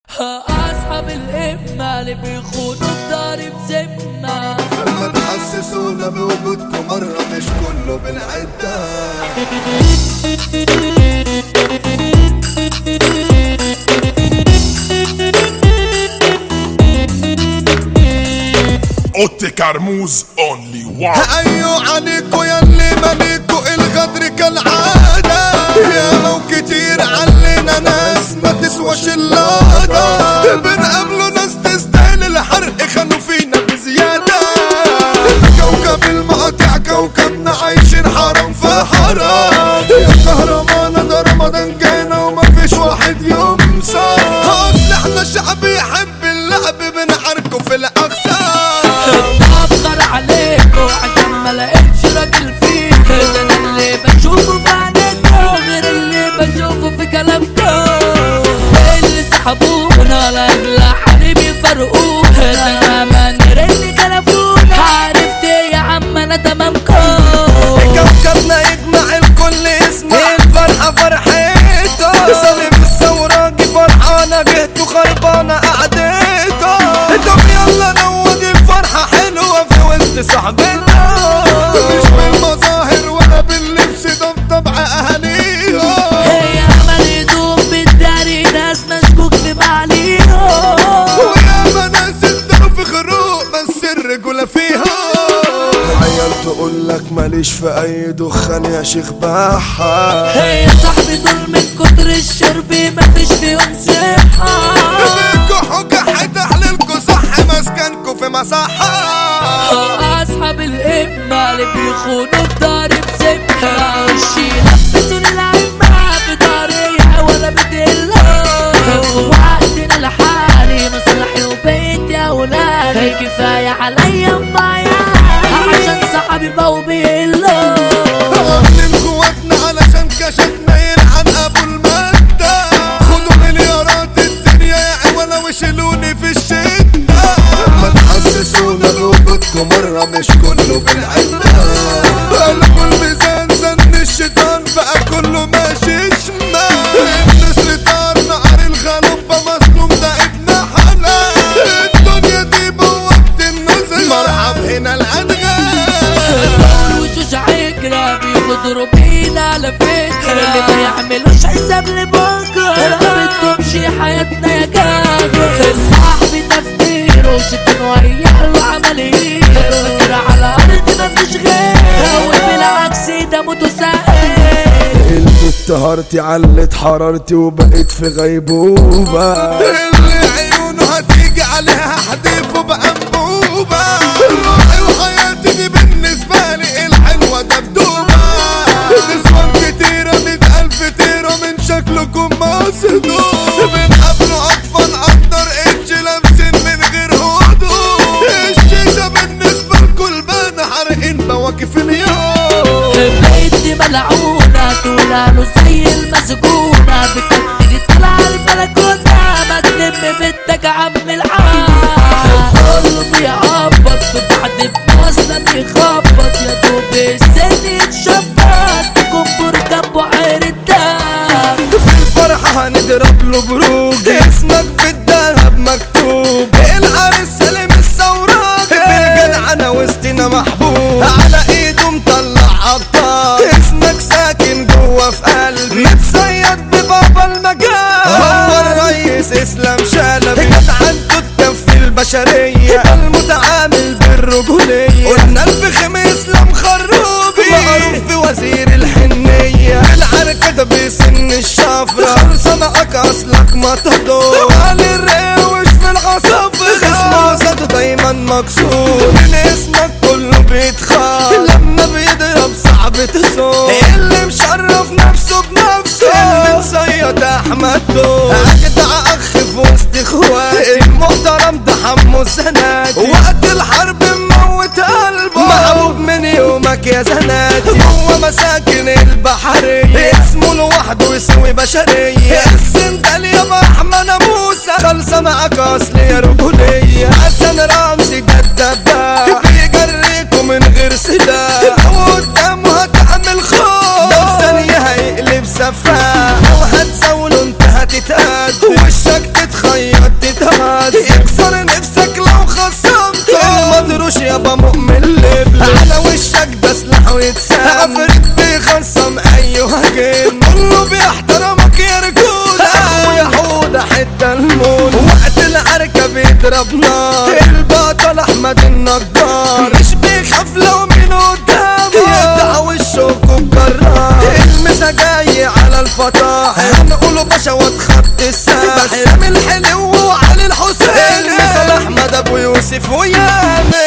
اصحاب الامه اللي بيخونوا في داري بذمه لما تحسسونا بوجودكم مرة مش كله بنعدها اوتي كرموز اونلي وان ايوه عليكوا ياللي مالكوا الغدر كالعادة يا كتير علينا ناس ما تسواش اللادة بنقابلوا ناس تستاهل الحرق خانوا فينا بزيادة كوكب المقاطع كوكبنا عايشين حرام في حرام يا كهرمانة ده رمضان جانا ومفيش واحد يمسى اصل احنا شعب يحب اللعب بنعاركوا في الاقسام افخر عليكم عشان ما لقيتش راجل فيكم ده انا اللي بشوفه في عينيكم غير اللي بشوفه في كلامكم اللي سحبونا لاجل حبيبي فرقونا ده انا منر اللي كلفونا عرفت إيه يا عم انا تمامكم كوكبنا يجمع الكل اسمه الفرحة فرحته سلم الثوراجي فرحانة جهته خربانة قعدته طب يلا نود الفرحة حلوة في وسط صاحبنا مش بالمظاهر ولا باللبس ده بطبع اهاليهم هي عمل يدوم بالداري ناس مشكوك في معاليهم ويا ناس اتداروا في خروق بس الرجولة فيها عيال تقول لك ماليش في اي دخان يا شيخ بحة هي صاحبي دول من كتر الشرب مفيش فيهم صحة بيكوا حجة تحليلكوا صح مسكنكوا في مساحة اصحاب الامة اللي بيخونوا في داري بسمة وشي لبسوا العمة في داري ولا بدلة وقتنا الحالي مصلحي وبيتي يا ولادي كفاية عليا معايا عشان صاحبي بقوا بيقلوا من قوتنا علشان كشفنا يلعن ابو المادة خدوا مليارات الدنيا يا عوالة وشيلوني في الشدة ما تحسسونا بوجودكم مرة مش كله بالعدة قلبوا الميزان زن الشيطان بقى كله ماشي شمال النسر طار نهر الغلبة مظلوم ده ابن حلال الدنيا دي بوقت النزل مرحب هنا الادغال وشوش عكرة بيغدروا بينا على فكرة اللي ما يعملوش حساب لبكرة ما بتدومش حياتنا يا كافر صاحبي تفكيره وشتم وياه عمليه فكرة على أرض مفيش غيره وبالعكس ده متسائل البت هارتي علت حرارتي وبقيت في غيبوبة اللي عيونه هتيجي عليها حديفه بأنبوبة روحي وحياتي دي بالنسبة لي الحلوة دبدوبة نسوان كتيرة مية ألف تيرة من شكلكم مصدوم بنقابلوا أطفال أكتر إتش لابسين من غير هدوء الشيشة بالنسبة لكل بنا حارقين بواكف اليوم بنتي ملعونة طولاله زي المسجونة بتبتدي تطلع البلكونة ما تلم بنتك يا عم العام كله بيعبط في بعد بوصلة بيخبط يا دوب السن يتشبط كبر جنبه عين الدم في الفرحة هنضرب له بروج اسمك بالذهب مكتوب العريس سالم الثوراج بالجدعنة وسطنا محبوب على ايده مطلع ابطال اسمك ساكن جوه في قلبي متصيد ببابا المجال هو الرئيس اسلام شلبي جدعنته تكفي البشرية المتعامل بالرجولية قلنا الفخم اسلام خروبي معروف بوزير الحنية العركة ده بسن الشفرة خلصانك اصلك ما تهدر علي الروش في العصافرة اسمه زاد دايما مكسور من اسمك كله بيتخاف لما بيضرب صعب تصور اللي مشرف نفسه بنفسه اللي مصيد احمد دول اجدع اخ في وسط اخواتي المحترم ده حمو سناتي وقت الحرب مموت قلبه محبوب من يومك يا زناتي هو مساكن البحرية اسمه لوحده يسوي بشرية السندال يا احمد موسى خلصة معاك اصل يا رجولية حسن رمزي ده الدباح بيجريكوا من غير سلاح وقدامه هتعمل خوف ده في ثانية هيقلب سفاح لو هتزاوله انت هتتقد وشك تتخير يابا مؤمن لبل على وشك ده سلاح ويتسام عفريت بيخصم اي هجين كله بيحترمك يا رجولة اخويا حودة حتة المول وقت العركة بيضرب نار البطل احمد النجار مش بيخاف لو مين قدامه يقطع وشه وكرار المسا جاي على الفطاح هنقوله باشا واتخط الساحل بسام الحلو وعلي الحسين المثل احمد ابو يوسف ويانا